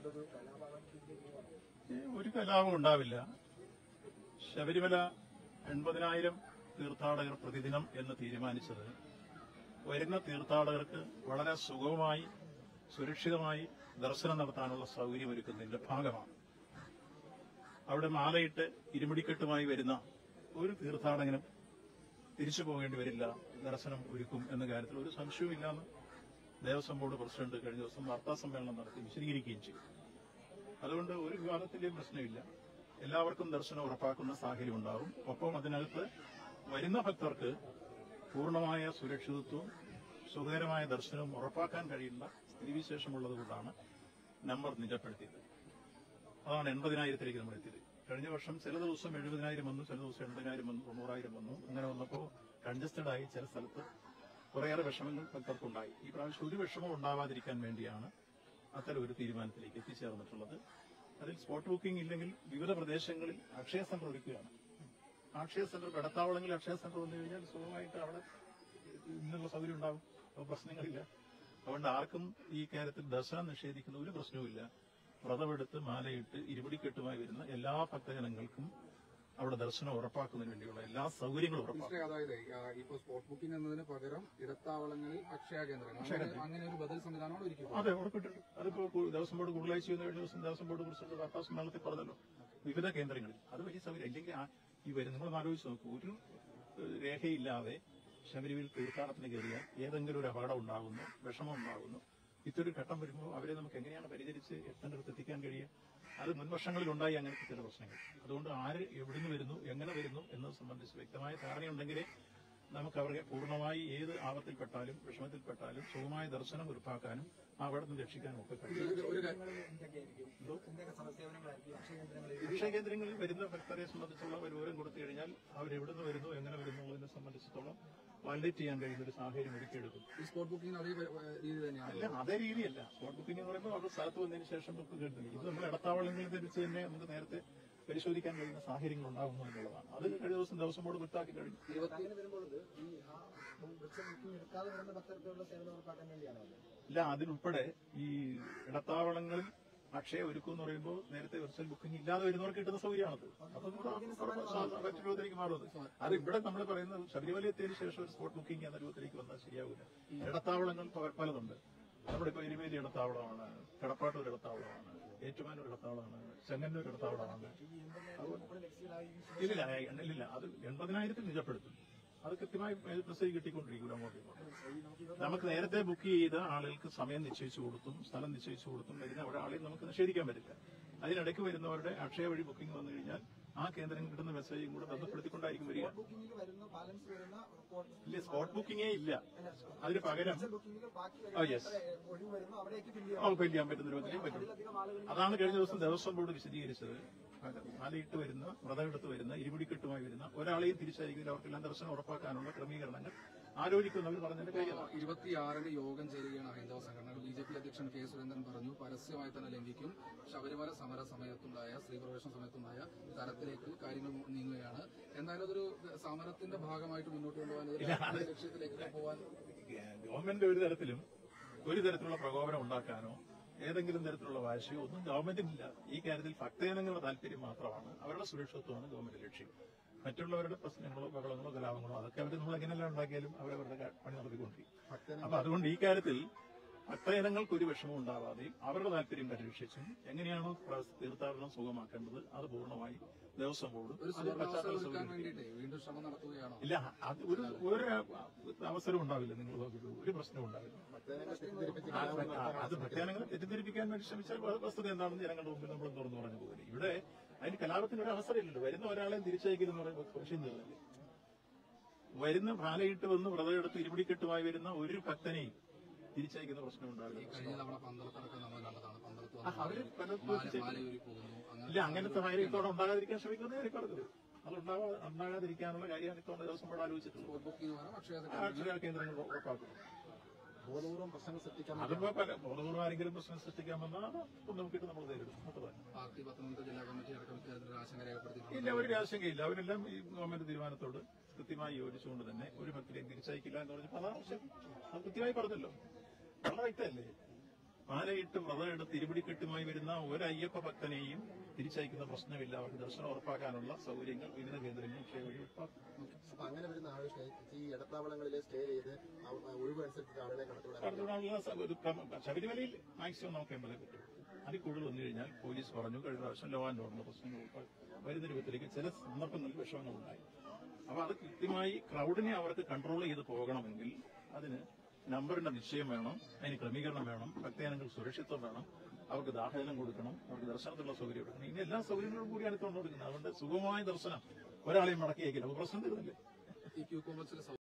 ഏ, ഒരു കലാപം ഉണ്ടാവില്ല ശബരിമല എൺപതിനായിരം തീർത്ഥാടകർ പ്രതിദിനം എന്ന് തീരുമാനിച്ചത് വരുന്ന തീർത്ഥാടകർക്ക് വളരെ സുഗമമായി സുരക്ഷിതമായി ദർശനം നടത്താനുള്ള സൗകര്യമൊരുക്കുന്നതിന്റെ ഭാഗമാണ് അവിടെ മാലയിട്ട് ഇരുമുടിക്കെട്ടുമായി വരുന്ന ഒരു തീർത്ഥാടകനും തിരിച്ചു പോകേണ്ടി വരില്ല ദർശനം ഒരുക്കും എന്ന കാര്യത്തിൽ ഒരു സംശയവുമില്ലാന്ന് ദേവസ്വം ബോർഡ് പ്രസിഡന്റ് കഴിഞ്ഞ ദിവസം വാർത്താ സമ്മേളനം നടത്തി വിശദീകരിക്കുകയും ചെയ്തു അതുകൊണ്ട് ഒരു വിവാദത്തിന്റെയും പ്രശ്നമില്ല എല്ലാവർക്കും ദർശനം ഉറപ്പാക്കുന്ന സാഹചര്യം ഉണ്ടാവും ഒപ്പം അതിനകത്ത് വരുന്ന ഭക്തർക്ക് പൂർണ്ണമായ സുരക്ഷിതത്വവും സുഖകരമായ ദർശനവും ഉറപ്പാക്കാൻ കഴിയുന്ന സ്ഥിതിവിശേഷമുള്ളത് കൊണ്ടാണ് നമ്പർ നിജപ്പെടുത്തിയത് അതാണ് എൺപതിനായിരത്തിലേക്ക് നമ്മൾ എത്തിയത് കഴിഞ്ഞ വർഷം ചില ദിവസം എഴുപതിനായിരം വന്നു ചില ദിവസം എൺപതിനായിരം വന്നു തൊണ്ണൂറായിരം വന്നു അങ്ങനെ വന്നപ്പോൾ കൺജസ്റ്റഡ് ആയി ചില സ്ഥലത്ത് കുറേയേറെ വിഷമങ്ങൾ ഭക്തർക്കുണ്ടായി ഈ പ്രാവശ്യം ഒരു വിഷമം ഉണ്ടാവാതിരിക്കാൻ വേണ്ടിയാണ് അത്തരം ഒരു തീരുമാനത്തിലേക്ക് എത്തിച്ചേർന്നിട്ടുള്ളത് അതിൽ സ്പോട്ട് ബുക്കിംഗ് ഇല്ലെങ്കിൽ വിവിധ പ്രദേശങ്ങളിൽ അക്ഷയ സെന്റർ ഒരുക്കുകയാണ് അക്ഷയ സെന്റർ കടത്താവളങ്ങളിൽ അക്ഷയ സെന്റർ വന്നു കഴിഞ്ഞാൽ സുഖമായിട്ട് അവിടെ ഇന്നുള്ള സൗകര്യം ഉണ്ടാവും അപ്പോൾ പ്രശ്നങ്ങളില്ല അതുകൊണ്ട് ആർക്കും ഈ കാര്യത്തിൽ ദർശനം നിഷേധിക്കുന്ന ഒരു പ്രശ്നവുമില്ല വ്രതമെടുത്ത് മാലയിട്ട് ഇരുപടിക്കെട്ടുമായി വരുന്ന എല്ലാ ഭക്തജനങ്ങൾക്കും അവിടെ ദർശനം ഉറപ്പാക്കുന്നതിന് വേണ്ടിയുള്ള എല്ലാ സൗകര്യങ്ങളും ഉറപ്പാക്കും മിസ്റ്റർ അതായത് ആ, ഇപ്പൊ സ്പോട്ട് ബുക്കിംഗ് എന്നതിന് പകരം ഇടത്താവളങ്ങളിൽ അക്ഷയ കേന്ദ്രങ്ങൾ അങ്ങനെ- അങ്ങനെ ഒരു ബദൽ സംവിധാനമാണ് ഒരുക്കിയത് അതെ ഉറപ്പിട്ടുണ്ട് അതിപ്പോ കു- ദേവസ്വം ബോർഡ് കൂടുതലായി ചെയ്യുന്ന കഴിഞ്ഞ ദിവസം ദേവസ്വം ബോർഡ് കുറിച്ച് വാർത്താ സമ്മേളനത്തിൽ പറഞ്ഞല്ലോ വിവിധ കേന്ദ്രങ്ങളിൽ അത് വലിയ സൗകര്യം ഇല്ലെങ്കിൽ ആ- ഈ വരും നിങ്ങളൊന്ന് ആലോചിച്ച് നോക്കൂ ഒരു ഏഹ്, രേഖയില്ലാതെ ശബരിമല തീർത്ഥാടനത്തിന് കയറിയാൽ ഏതെങ്കിലും ഒരു അപകടം ഉണ്ടാകുന്നു വിഷമം ഉണ്ടാകുന്നു ഇത്തൊരു ഘട്ടം വരുമ്പോൾ അവരെ നമുക്ക് എങ്ങനെയാണ് പരിചരിച്ച് എത്തേണ്ടടുത്ത് എത്തിക്കാൻ കഴിയുക അത് മുൻവർഷങ്ങളിൽ ഉണ്ടായി അങ്ങനത്തെ ചില പ്രശ്നങ്ങൾ അതുകൊണ്ട് ആര് എവിടുന്ന് വരുന്നു എങ്ങനെ വരുന്നു എന്നത് സംബന്ധിച്ച് വ്യക്തമായ ധാരണയുണ്ടെങ്കിലേ നമുക്ക് അവരെ പൂർണ്ണമായി ഏത് ആപത്തിൽപ്പെട്ടാലും വിഷമത്തിൽപ്പെട്ടാലും സുഖമായ ദർശനം ഉറപ്പാക്കാനും അവിടെ നിന്ന് രക്ഷിക്കാനും ഒക്കെ കഴിയും ഒരു- ഒരു കാ- എന്തോ? അക്ഷയ കേന്ദ്രങ്ങളിൽ വരുന്ന ഭക്തരെ സംബന്ധിച്ചുള്ള ഒരു വിവരം കൊടുത്തു കഴിഞ്ഞാൽ അവർ എവിടെ നിന്ന് വരുന്നു എങ്ങനെ വരുന്നു എന്നതിനെ സംബന്ധിച്ചിടത്തോളം വാലിഡേറ്റ് ചെയ്യാൻ കഴിയുന്ന ഒരു സാഹചര്യം ഒരുക്കിയെടുക്കും ഈ സ്പോട്ട് ബുക്കിംഗ് അതേ പ- പ- രീതി തന്നെയാണ് അല്ല അതേ രീതിയല്ല സ്പോട്ട് ബുക്കിംഗ് എന്ന് പറയുമ്പോൾ അവിടെ സ്ഥലത്ത് വന്നതിന് ശേഷം ബുക്ക് കിട്ടുന്നത് ഇത് നമ്മൾ ഇടത്താവളങ്ങളിൽ ധരിച്ച് തന്നെ നമുക്ക് നേരത്തെ പരിശോധിക്കാൻ കഴിയുന്ന സാഹചര്യങ്ങൾ ഉണ്ടാകുന്നു എന്നുള്ളതാണ് അത് കഴിഞ്ഞ ദിവസം ദിവസം ബോർഡ് വിട്ടാക്കി കഴിഞ്ഞു ഇരുപത്തി ഇല്ല അതിനുൾപ്പെടെ ഈ ഇടത്താവളങ്ങളിൽ അക്ഷയ ഒരുക്കും എന്ന് പറയുമ്പോൾ നേരത്തെ വെർച്വൽ ബുക്കിംഗ് ഇല്ലാതെ വരുന്നവർക്ക് കിട്ടുന്ന സൗകര്യമാണത് അപ്പൊ മറ്റു രൂപത്തിലേക്ക് മാറുന്നത് അത് ഇവിടെ നമ്മൾ പറയുന്നത് ശബരിമല എത്തിയതിനു ശേഷം ഒരു സ്പോട്ട് ബുക്കിംഗ് എന്ന രൂപത്തിലേക്ക് വന്നാൽ ശരിയാവില്ല ഇടത്താവളങ്ങൾ പല- പലതുണ്ട് നമ്മുടെ ഇപ്പൊ എരുമേലി ഇടത്താവളമാണ് കടപ്പാട്ടൂർ ഇടത്താവളമാണ് ഏറ്റുമാനൂർ ഇടത്താവളമാണ് ചെങ്ങന്നൂർ ഇടത്താവളമാണ് ഇല്ലില്ല ഇല്ലില്ല അത് എൺപതിനായിരത്തിൽ നിജപ്പെടുത്തും അത് കൃത്യമായി മെസ്സേജ് കിട്ടിക്കൊണ്ടിരിക്കും അങ്ങോട്ടും ഇങ്ങോട്ടും നമുക്ക് നേരത്തെ ബുക്ക് ചെയ്ത ആളുകൾക്ക് സമയം നിശ്ചയിച്ചു കൊടുത്തും സ്ഥലം നിശ്ചയിച്ചു കൊടുത്തും വരുന്ന ഒരാളെയും നമുക്ക് നിഷേധിക്കാൻ പറ്റില്ല അതിനിടയ്ക്ക് വരുന്നവരുടെ അക്ഷയ വഴി ബുക്കിംഗ് വന്നു കഴിഞ്ഞാൽ ആ കേന്ദ്രം കിട്ടുന്ന മെസ്സേജും കൂടെ ബന്ധപ്പെടുത്തിക്കൊണ്ടായിരിക്കും വരിക ഇല്ല സ്പോട്ട് ബുക്കിംഗേ ഇല്ല അതിന് പകരം ഓ യെസ് നമുക്ക് ചെയ്യാൻ പറ്റുന്ന രൂപത്തിലേ പറ്റും അതാണ് കഴിഞ്ഞ ദിവസം ദേവസ്വം ബോർഡ് വിശദീകരിച്ചത് മാലയിട്ട് വരുന്ന വ്രതമെടുത്ത് വരുന്ന ഇരുമുടിക്കെട്ടുമായി വരുന്ന ഒരാളെയും തിരിച്ചയക്കുന്നതിൽ അവർക്കെല്ലാം ദർശനം ഉറപ്പാക്കാനുള്ള ക്രമീകരണങ്ങൾ ആലോചിക്കുന്നവർ പറഞ്ഞതിന്റെ കാര്യം ഇരുപത്തിയാറിന് യോഗം ചേരുകയാണ് ഹൈന്ദവ സംഘടനകൾ ബി ജെ പി അധ്യക്ഷൻ കെ സുരേന്ദ്രൻ പറഞ്ഞു പരസ്യമായി തന്നെ ലംഘിക്കും ശബരിമല സമര സമയത്തുണ്ടായ സ്ത്രീപ്രവേശന സമയത്തുണ്ടായ തരത്തിലേക്ക് കാര്യങ്ങൾ നീങ്ങുകയാണ് എന്തായാലും അതൊരു സമരത്തിന്റെ ഭാഗമായിട്ട് മുന്നോട്ട് കൊണ്ടുപോകാൻ ഒരു രാഷ്ട്രീയ ലക്ഷ്യത്തിലേക്ക് പോകാൻ ഗവൺമെന്റ് ഒരു തരത്തിലും ഒരു തരത്തിലുള്ള പ്രകോപനം ഉണ്ടാക്കാനോ ഏതെങ്കിലും തരത്തിലുള്ള വാശിയോ ഒന്നും ഗവൺമെന്റിനില്ല ഈ കാര്യത്തിൽ ഭക്തജനങ്ങളുടെ താല്പര്യം മാത്രമാണ് അവരുടെ സുരക്ഷിതത്വമാണ് ഗവൺമെന്റ് ലക്ഷ്യം മറ്റുള്ളവരുടെ പ്രശ്നങ്ങളോ ബഹളങ്ങളോ കലാപങ്ങളോ അതൊക്കെ അവർ നമ്മൾ എങ്ങനെയെല്ലാം ഉണ്ടാക്കിയാലും അവരവരുടെ കാ- പണി നടത്തിക്കൊണ്ടിരിക്കും അപ്പൊ അതുകൊണ്ട് ഈ കാര്യത്തിൽ ഭക്തജനങ്ങൾക്ക് ഒരു വിഷമം ഉണ്ടാവാതെയും അവരുടെ താല്പര്യം പരിരക്ഷിച്ചും എങ്ങനെയാണോ പ്ര- തീർത്ഥാടനം സുഖമാക്കേണ്ടത് അത് പൂർണ്ണമായി ദേവസ്വം ബോർഡ് ഒരു അത് സുവർണാവസരം പശ്ചാത്തല ഒരുക്കാൻ സൗകര്യം വേണ്ടിയിട്ട് വീണ്ടും ശ്രമം നടത്തുകയാണോ ഇല്ല അത് ഒരു ഒരു അവസരം ഉണ്ടാവില്ല നിങ്ങൾ നോക്കിക്കോ ഒരു പ്രശ്നവും ഉണ്ടാവില്ല ആ, അത് ഭക്തജനങ്ങളെ തെറ്റിദ്ധരിപ്പിക്കാൻ വേണ്ടി ശ്രമിച്ചാൽ വ- വസ്തുത എന്താണെന്ന് ജനങ്ങളുടെ മുമ്പിൽ നമ്മൾ തുറന്നു പറഞ്ഞു പോകില്ല ഇവിടെ അതിന് കലാപത്തിന് ഒരു അവസരമില്ലല്ലോ വരുന്ന ഒരാളെയും തിരിച്ചയക്കുമെന്ന് പറയുമ്പോൾ പ്രശ്നം തീർന്നില്ലേ വരുന്ന ഭാലയിട്ട് വന്ന് വ്രതമെടുത്ത് ഇരുപിടിക്കെട്ടുമായി വരുന്ന ഒരു ഭക്തനെയും തിരിച്ചയക്കുന്ന പ്രശ്നം ഉണ്ടാവില്ല കഴിഞ്ഞ തവണ പന്തളത്തടക്കം നമ്മൾ കണ്ടതാണ് പന്തളത്ത് ആ, അവര് വന്ന് പലർക്കും മാല മാലയൂരി പോകുന്നു അങ്ങനെ ഇല്ല അങ്ങനത്തെ സാഹചര്യത്തോടെ ഉണ്ടാകാതിരിക്കാൻ ശ്രമിക്കുന്നത് ഞാൻ പറഞ്ഞത് അത് ഉണ്ടാവാ ഉണ്ടാകാതിരിക്കാനുള്ള കാര്യമാണ് ഇത്തവണ ദിവസം ഇവിടെ ആലോചിച്ചിട്ടുള്ളത് സ്പോട്ട് ബുക്കിംഗ് പകരം അക്ഷയ ആ, അക്ഷര കേന്ദ്രങ്ങൾ ഉറപ്പാക്കും ബോധപൂർവ്വം പ്രശ്നങ്ങൾ സൃഷ്ടിക്കാൻ അതിപ്പോ പല ബോധപൂർവ്വം ആരെങ്കിലും പ്രശ്നം സൃഷ്ടിക്കാൻ വന്നാൽ അത് നോക്കിയിട്ട് നമ്മൾ നേരിടും അത്രതന്നെ. പാർട്ടി പത്തനംതിട്ട ജില്ലാ കമ്മിറ്റി അടക്കം ഇത്തരത്തിലൊരു ആശങ്ക രേഖപ്പെടുത്തിയിട്ടുണ്ട് ഇല്ല ഒരു ആശങ്കയില്ല അവരെല്ലാം ഈ ഗവൺമെന്റ് തീരുമാനത്തോട് കൃത്യമായി യോജിച്ചുകൊണ്ട് തന്നെ ഒരു ഭക്തിയെയും തിരിച്ചയക്കില്ല എന്ന് പറഞ്ഞപ്പോൾ അതാണ് ആവശ്യം അത് കൃത്യമായി പറഞ്ഞല്ലോ വളരെ വ്യക്തമല്ലേ മാലയിട്ട് വ്രതം എടുത്ത് ഇരുപിടിക്കെട്ടുമായി വരുന്ന ഒരു അയ്യപ്പ ഭക്തനെയും തിരിച്ചയക്കുന്ന പ്രശ്നമില്ല അവർക്ക് ദർശനം ഉറപ്പാക്കാനുള്ള സൗകര്യങ്ങൾ വിവിധ കേന്ദ്രങ്ങളിൽ ക്ഷേമ വഴി ഉറപ്പാക്കും അപ്പൊ അങ്ങനെ വരുന്ന ആളുകൾ സ്റ്റേ ഈ ഇടത്താവളങ്ങളിൽ സ്റ്റേ ചെയ്ത് അവ- ഒഴിവ് അനുസരിച്ച് ആളുകളെ കടത്തിവിടാൻ കടത്തിവിടാനുള്ള സ- ഒരു ക്രമം ശബരിമലയിൽ മാക്സിമം നമുക്ക് എൺപതേ പറ്റും അതിൽ കൂടുതൽ വന്നു കഴിഞ്ഞാൽ പോലീസ് പറഞ്ഞു കഴിഞ്ഞ പ്രാവശ്യം ലോ ആൻഡ് ഓർഡർ പ്രശ്നങ്ങൾ ഉൾപ്പെടെ വരുന്ന രൂപത്തിലേക്ക് ചില സന്ദർഭങ്ങളിൽ വിഷമങ്ങളുണ്ടായി അപ്പൊ അത് കൃത്യമായി ക്രൗഡിനെ അവർക്ക് കൺട്രോൾ ചെയ്ത് പോകണമെങ്കിൽ അതിന് നമ്പറിന്റെ നിശ്ചയം വേണം അതിന് ക്രമീകരണം വേണം ഭക്തജനങ്ങൾ സുരക്ഷിത്വം വേണം അവർക്ക് ദാഹജലം കൊടുക്കണം അവർക്ക് ദർശനത്തിനുള്ള സൗകര്യം കൊടുക്കണം ഇങ്ങനെ എല്ലാ സൗകര്യങ്ങളും കൂടിയാണ് തുറന്നു കൊടുക്കുന്നത് അതുകൊണ്ട് സുഗമമായ ദർശനം ഒരാളെയും മടക്കിയേക്കില്ല അപ്പൊ പ്രശ്നം തീർന്നില്ലേ ഈ ക്യൂ കോംപ്ലക്സിലെ